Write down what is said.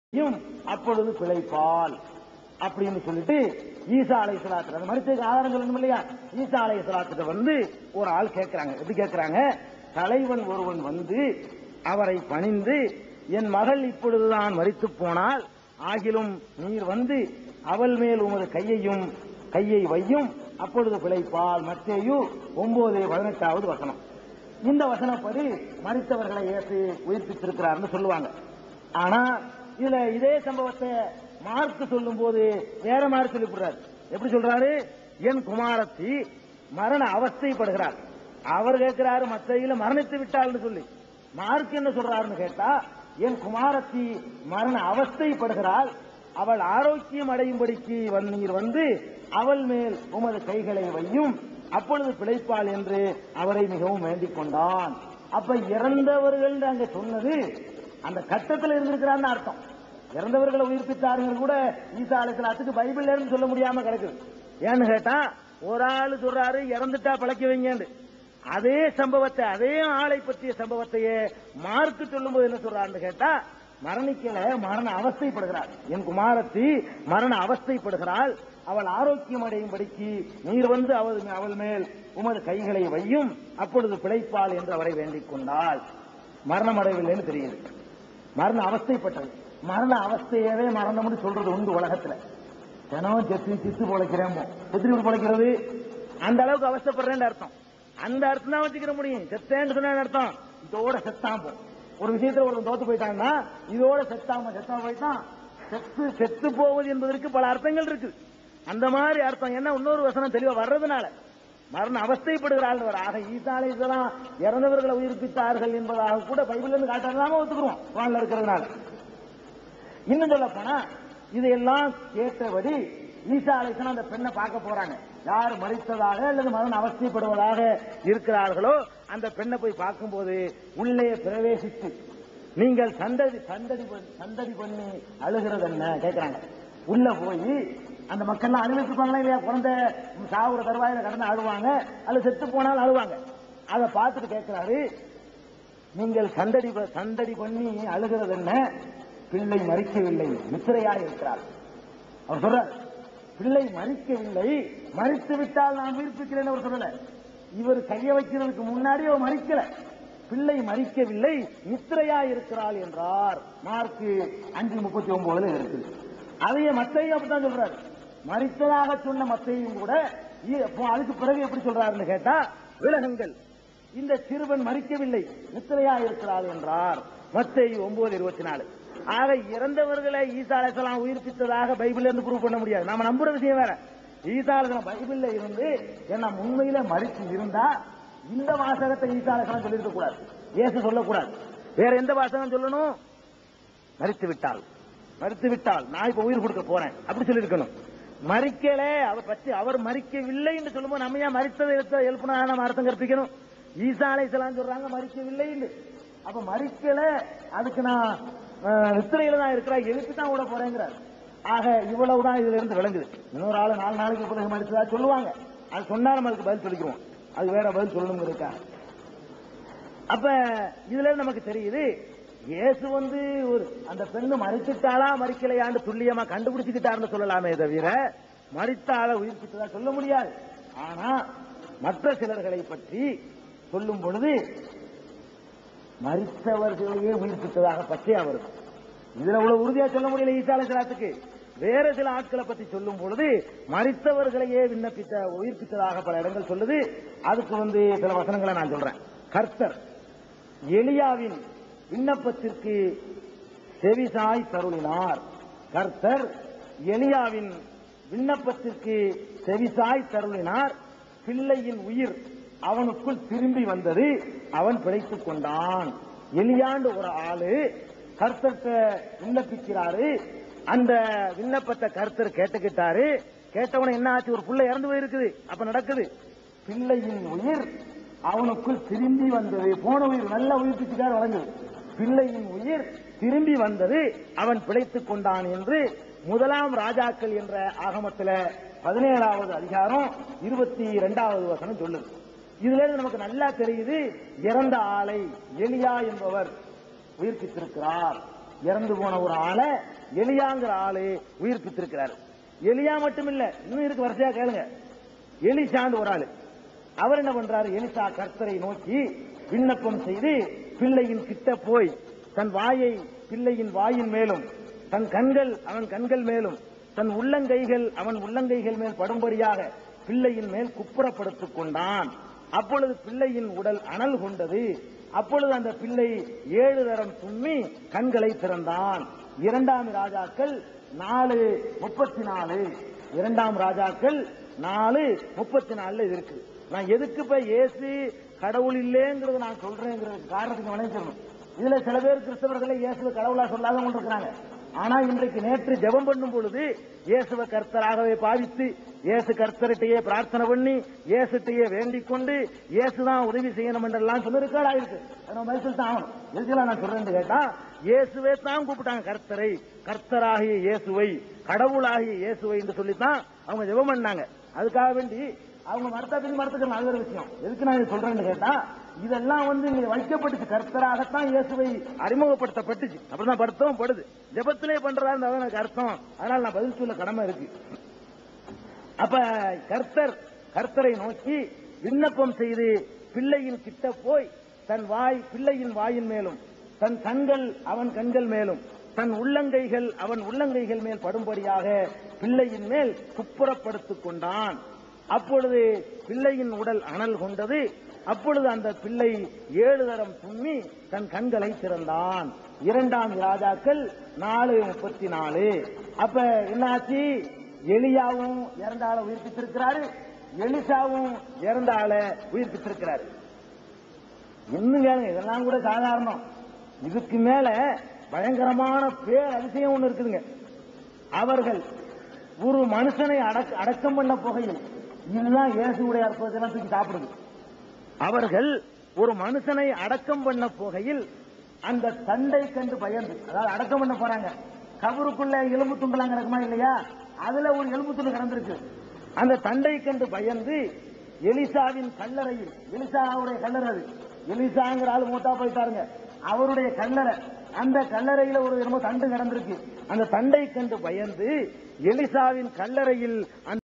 யும் அப்பொழுது பிழைப்பால் அப்படின்னு சொல்லிட்டு ஈசா அலை சலாத்து அந்த மனுஷனுக்கு ஆதாரம் சொல்லணும் இல்லையா ஈசா அலை சலாத்துல வந்து ஒரு ஆள் கேட்கிறாங்க எப்படி கேட்கிறாங்க தலைவன் ஒருவன் வந்து அவரை பணிந்து என் மகள் இப்பொழுதுதான் மரித்து போனால் ஆகிலும் நீர் வந்து அவள் மேல் உமது கையையும் கையை வையும் அப்பொழுது பிழைப்பால் மத்தேயு ஒன்பது பதினெட்டாவது வசனம் இந்த வசனப்படி மறித்தவர்களை ஏற்று உயிர்ப்பித்திருக்கிறார்னு சொல்லுவாங்க ஆனா இதுல இதே சம்பவத்தை மார்க் சொல்லும் போது வேற மாதிரி சொல்லிவிடுறாரு எப்படி சொல்றாரு என் குமாரத்தி மரண அவஸ்தைப்படுகிறார் அவர் கேட்கிறாரு மத்தையில மரணித்து விட்டாள்னு சொல்லி மார்க் என்ன சொல்றாருன்னு கேட்டா என் குமாரத்தி மரண அவஸ்தைப்படுகிறாள் அவள் ஆரோக்கியம் அடையும்படிக்கு வந் நீர் வந்து அவள் மேல் உமது கைகளை வையும் அப்பொழுது பிழைப்பாள் என்று அவரை மிகவும் வேண்டிக் கொண்டான் அப்ப இறந்தவர்கள் அங்க சொன்னது அந்த கட்டத்தில் இருந்திருக்கிறான்னு அர்த்தம் இறந்தவர்களை உயிர்ப்பித்தார்கள் கூட ஈசா அலைசலாத்துக்கு பைபிள்ல இருந்து சொல்ல முடியாம கிடக்குது ஏன்னு கேட்டா ஒரு ஆளு சொல்றாரு இறந்துட்டா பழக்க வைங்கன்னு அதே சம்பவத்தை அதே ஆளை பற்றிய சம்பவத்தையே மார்க்கு சொல்லும்போது என்ன சொல்றாருன்னு கேட்டா மரணிக்கல மரண அவஸ்தைப்படுகிறாள் என் குமாரத்தி மரண அவஸ்தைப்படுகிறாள் அவள் ஆரோக்கியம் அடையும்படிக்கு நீர் வந்து அவள் அவள் மேல் உமது கைகளை வையும் அப்பொழுது பிழைப்பாள் என்று அவரை வேண்டிக் கொண்டாள் மரணம் அடையவில்லைன்னு தெரியுது மரண அவஸ்தைப்பட்டது மரண அவஸ்தையவே மரணம்னு சொல்றது உண்டு உலகத்துல தினம் செத்து சித்து பொழைக்கிறேன் எப்படி இப்படி பொழைக்கிறது அந்த அளவுக்கு அவஸ்தைப்படுறேன்னு அர்த்தம் அந்த அர்த்தம் தான் வச்சுக்கிற முடியும் செத்தேன்னு சொன்ன அர்த்தம் இதோட செத்தான் போ ஒரு விஷயத்துல ஒருத்தன் தோத்து போயிட்டாங்கன்னா இதோட செத்தாம செத்தாம போயிட்டான் செத்து செத்து போவது என்பதற்கு பல அர்த்தங்கள் இருக்கு அந்த மாதிரி அர்த்தம் என்ன இன்னொரு வசனம் தெளிவா வர்றதுனால மரண அவஸ்தைப்படுகிறாள் வர ஆக ஈசாலை இதெல்லாம் இறந்தவர்களை உயிர்ப்பித்தார்கள் என்பதாக கூட பைபிள்ல இருந்து காட்டாம ஒத்துக்குறோம் வானில் இருக்கிறதுனால இன்னும் சொல்ல போனா இதையெல்லாம் கேட்டபடி ஈசா அலைசன் அந்த பெண்ணை பார்க்க போறாங்க யார் மறித்ததாக அல்லது மரண அவஸ்தைப்படுவதாக இருக்கிறார்களோ அந்த பெண்ணை போய் பார்க்கும்போது உள்ளே பிரவேசித்து நீங்கள் சந்ததி சந்ததி பண்ணி- சந்ததி பண்ணி அழுகிறது என்ன கேட்கிறாங்க உள்ள போய் அந்த மக்கள்லாம் அனுபவிச்சுப்பாங்களா இல்லையா குழந்தை சாவுற தருவாயில கடந்து அழுவாங்க அல்லது செத்து போனாலும் அழுவாங்க அதை பார்த்துட்டு கேட்கிறாரு நீங்கள் சந்தடி ப- சந்தடி பண்ணி அழுகிறது என்ன பிள்ளை மறிக்கவில்லை நித்திரையாக இருக்கிறார் அவர் சொல்றார் பிள்ளை மறிக்கவில்லை மறித்து விட்டால் நான் உயிர்ப்பிக்கிறேன் அவர் சொல்லல இவர் கைய வைக்கிறதுக்கு முன்னாடி அவர் மறிக்கல பிள்ளை மறிக்கவில்லை நித்திரையா இருக்கிறாள் என்றார் மார்க்கு அஞ்சு முப்பத்தி ஒன்பதுல இருக்குது அதையே மத்தையும் அப்படித்தான் சொல்றாரு மறித்ததாக சொன்ன மத்தையும் கூட இ- அப்போ அதுக்கு பிறகு எப்படி சொல்றாருன்னு கேட்டா விலகுங்கள் இந்த சிறுவன் மறிக்கவில்லை நித்திரையா இருக்கிறாள் என்றார் மத்தேயு ஒன்பது இருபத்தி நாலு ஆக இறந்தவர்களை ஈசா அலைசலாம் உயிர்ப்பித்ததாக பைபிள்ல இருந்து ப்ரூவ் பண்ண முடியாது நாம நம்புற விஷயம் வேற ஈசா அலைசலாம் பைபிள்ல இருந்து என்ன உண்மையில மறித்து இருந்தா இந்த வாசகத்தை ஈசா அலைசலாம் சொல்லியிருக்க கூடாது இயேசு சொல்லக்கூடாது வேற எந்த வாசகம் சொல்லணும் மறித்து விட்டால் மறித்து விட்டால் நான் இப்ப உயிர் கொடுக்க போறேன் அப்படி சொல்லியிருக்கணும் மறிக்கல அவர் பற்றி அவர் மறிக்கவில்லை என்று சொல்லும்போது நம்ம ஏன் மறித்ததை எழுத்த எழுப்பினா நம்ம அர்த்தம் கற்பிக்கணும் ஈசா அலைசலாம் சொல்றாங்க மறிக்கவில்லை அப்ப மறிக்கல அதுக்கு நான் அஹ், நித்திரையில தான் இருக்கிறா எழுப்பி தான் விட போறேங்கிறார் ஆக இவ்வளவுதான் இதுல இருந்து விளங்குது இன்னொரு ஆளு நாலு நாளைக்கு பிறகு மறிச்சதா சொல்லுவாங்க அது சொன்னா நம்ம அதுக்கு பதில் சொல்லிக்குவோம் அது வேற பதில் சொல்லணுங்கிறதுக்காக அப்ப இதுல இருந்து நமக்கு தெரியுது இயேசு வந்து ஒரு அந்த பெண்ணு மறித்துட்டாளா மறிக்கலையான்னு துல்லியமா கண்டுபிடிச்சுக்கிட்டாருன்னு சொல்லலாமே தவிர மறித்த ஆளை உயிர்ப்பித்ததா சொல்ல முடியாது ஆனா மற்ற சிலர்களை பற்றி சொல்லும் பொழுது மறித்தவர்களையே உயிர்ப்பித்ததாக பச்சையா வருது இதுல அவ்வளவு உறுதியா சொல்ல முடியல ஈசாலை சிலாத்துக்கு வேற சில ஆட்களை பத்தி சொல்லும் பொழுது மறித்தவர்களையே விண்ணப்பித்த உயிர்ப்பித்ததாக பல இடங்கள் சொல்லுது அதுக்கு வந்து சில வசனங்களை நான் சொல்றேன் கர்த்தர் எலியாவின் விண்ணப்பத்திற்கு செவிசாய் தருளினார் கர்த்தர் எலியாவின் விண்ணப்பத்திற்கு செவிசாய் தருளினார் பிள்ளையின் உயிர் அவனுக்குள் திரும்பி வந்தது அவன் பிழைத்துக் கொண்டான் எலியாண்டு ஒரு ஆளு கர்த்தர்கிட்ட விண்ணப்பிக்கிறாரு அந்த விண்ணப்பத்தை கர்த்தர் கேட்டுக்கிட்டாரு கேட்டவன என்ன ஆச்சு ஒரு புள்ள இறந்து போயிருக்குது அப்ப நடக்குது பிள்ளையின் உயிர் அவனுக்குள் திரும்பி வந்தது போன உயிர் நல்ல உயிர்ப்பிச்சுக்கார் வழங்குது பிள்ளையின் உயிர் திரும்பி வந்தது அவன் பிழைத்துக் கொண்டான் என்று முதலாம் ராஜாக்கள் என்ற ஆகமத்துல பதினேழாவது அதிகாரம் இருபத்தி இரண்டாவது வசனம் சொல்லுது இதுல இருந்து நமக்கு நல்லா தெரியுது இறந்த ஆளை எலியா என்பவர் உயிர்ப்பித்திருக்கிறார் இறந்து போன ஒரு ஆளை எலியாங்கிற ஆளு உயிர்ப்பித்திருக்கிறார் எலியா மட்டும் இல்ல இன்னும் இருக்கு வரிசையா கேளுங்க எலிசாண்டு ஒரு ஆளு அவர் என்ன பண்றாரு எலிசா கர்த்தரை நோக்கி விண்ணப்பம் செய்து பிள்ளையின் கிட்ட போய் தன் வாயை பிள்ளையின் வாயின் மேலும் தன் கண்கள் அவன் கண்கள் மேலும் தன் உள்ளங்கைகள் அவன் உள்ளங்கைகள் மேல் படும்படியாக பிள்ளையின் மேல் குப்புறப்படுத்திக் கொண்டான் அப்பொழுது பிள்ளையின் உடல் அனல் கொண்டது அப்பொழுது அந்த பிள்ளை ஏழு தரம் தும்மி கண்களை திறந்தான் இரண்டாம் ராஜாக்கள் நாலு முப்பத்தி நாலு இரண்டாம் ராஜாக்கள் நாலு முப்பத்தி நாலுல இது இருக்கு நான் எதுக்கு இப்ப இயேசு கடவுள் இல்லேங்கிறத நான் சொல்றேங்கிற காரணத்துக்கு விளைவிச்சிடணும் இதுல சில பேர் கிறிஸ்தவர்களை இயேசுவை கடவுளா சொல்லாதவங்க இருக்கிறாங்க ஆனா இன்றைக்கு நேற்று ஜெபம் பண்ணும் பொழுது இயேசுவை கர்த்தராகவே பாவித்து இயேசு கர்த்தர்கிட்டயே பிரார்த்தனை பண்ணி இயேசுட்டையே வேண்டிக் கொண்டு இயேசுதான் உதவி செய்யணும் என்றெல்லாம் சொல்லி ரெக்கார்ட் ஆயிருக்கு அதை நம்ம மைசூல் தான் ஆகணும் எதுக்கெல்லாம் நான் சொல்றேன்னு கேட்டா இயேசுவே தான் கூப்பிட்டாங்க கர்த்தரை கர்த்தராகிய இயேசுவை கடவுளாகிய இயேசுவை என்று சொல்லித்தான் அவங்க ஜெபம் பண்ணாங்க அதுக்காக வேண்டி அவங்க மரத்தா பின் மரத்துக்கு அது ஒரு விஷயம் எதுக்கு நான் இதை சொல்றேன்னு கேட்டா இதெல்லாம் வந்து இங்க வைக்கப்பட்டுச்சு கர்த்தராகத்தான் இயேசுவை அறிமுகப்படுத்தப்பட்டுச்சு அப்படிதான் படுத்தவும் படுது ஜெபத்திலே பண்றதா இருந்தா தான் எனக்கு அர்த்தம் அதனால நான் பதில் சொல்ல கடமை இருக்கு அப்ப கர்த்தர் கர்த்தரை நோக்கி விண்ணப்பம் செய்து பிள்ளையின் கிட்ட போய் தன் வாய் பிள்ளையின் வாயின் மேலும் தன் கண்கள் அவன் கண்கள் மேலும் தன் உள்ளங்கைகள் அவன் உள்ளங்கைகள் மேல் படும்படியாக பிள்ளையின் மேல் குப்புறப்படுத்திக் கொண்டான் அப்பொழுது பிள்ளையின் உடல் அனல் கொண்டது அப்பொழுது அந்த பிள்ளை ஏழு தரம் தும்மி தன் கண்களை திறந்தான் இரண்டாம் ராஜாக்கள் நாலு முப்பத்தி நாலு அப்ப என்னாச்சு எலியாவும் இறந்த ஆளை உயிர்ப்பித்திருக்கிறாரு எலிசாவும் இறந்த ஆளை உயிர்ப்பித்திருக்கிறாரு இன்னும் கேளுங்க இதெல்லாம் கூட சாதாரணம் இதுக்கு மேல பயங்கரமான பேர் அதிசயம் ஒண்ணு இருக்குதுங்க அவர்கள் ஒரு மனுஷனை அடக்க அடக்கம் பண்ண புகையில் இதுதான் இயேசுடைய அற்புதத்தெல்லாம் தூக்கி சாப்பிடுது அவர்கள் ஒரு மனுஷனை அடக்கம் பண்ண போகையில் அந்த தண்டை கண்டு பயந்து அதாவது அடக்கம் பண்ண போறாங்க கபருக்குள்ள எலும்பு துண்டெல்லாம் கிடக்குமா இல்லையா அதுல ஒரு எலும்பு துண்டு கிடந்திருக்கு அந்த தண்டை கண்டு பயந்து எலிசாவின் கல்லறையில் எலிசாவுடைய கல்லறை அது எலிசாங்கிற ஆள் மூத்தா போயிட்டாருங்க அவருடைய கல்லறை அந்த கல்லறையில ஒரு என்னமோ தண்டு கிடந்திருக்கு அந்த தண்டை கண்டு பயந்து எலிசாவின் கல்லறையில் அந்த